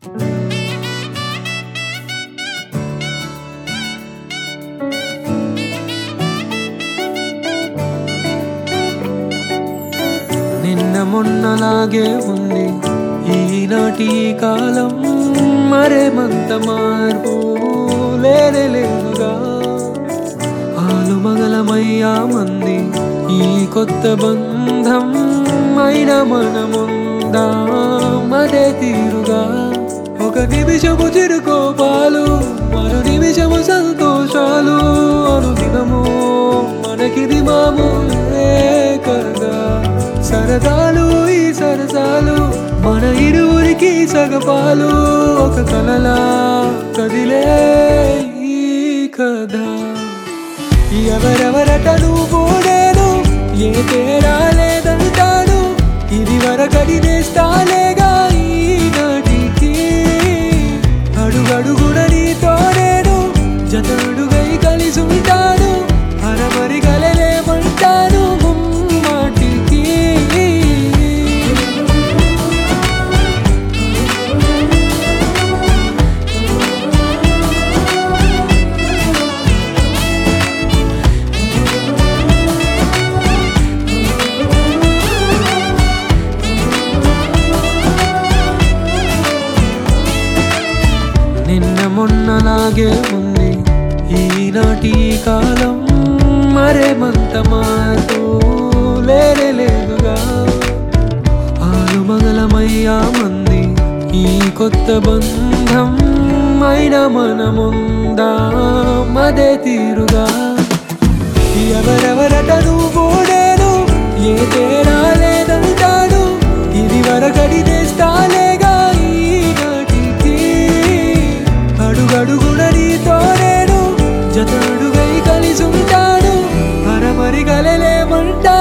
నిన్న మొన్నలాగే ఉంది ఈనాటి ఈ కాలం మరేమంత మార్పు లేనే లేదుగా ఆలు మగలమయ్యా మంది ఈ కొత్త బంధం అయిన మనముందా మదే తీరుగా ఒక నిమిషము చిరుకోపాలు మరో నిమిషము సంతోషాలు అనుదినము మనకిది మామూలే కదా సరదాలు ఈ సరసాలు మన ఇరువురికి సగపాలు ఒక కలలా కదిలే ఈ కథ ఎవరెవరట నువ్వు నేను ఏ తేడా లేదంటాను ఇది వరకడి నేస్తాలేగా ఈనాటికి అడుగడుగున నీతో నేను జతడుగై కలిసి ఉంటాను హరమరి కలలేమంటాను ముమ్మాటికి నిన్న మొన్నలాగే ఉంది ఈనాటి ఈ కాలం మరేమంత మార్పు లేనే లేదుగా ఆలు మగలమయ్యా మంది ఈ కొత్త బంధం అయిన మనముందా మదే తీరుగా ఎవరెవరట నువ్వు నేను ఏ తేడా లేదంటాను ఇది వరకడి నేస్తాలేగా ఈనాటికి అడుగడుగున నీతో నేను జతడుగై కలిసి ఉంటాను హరమరి కలలేమంటా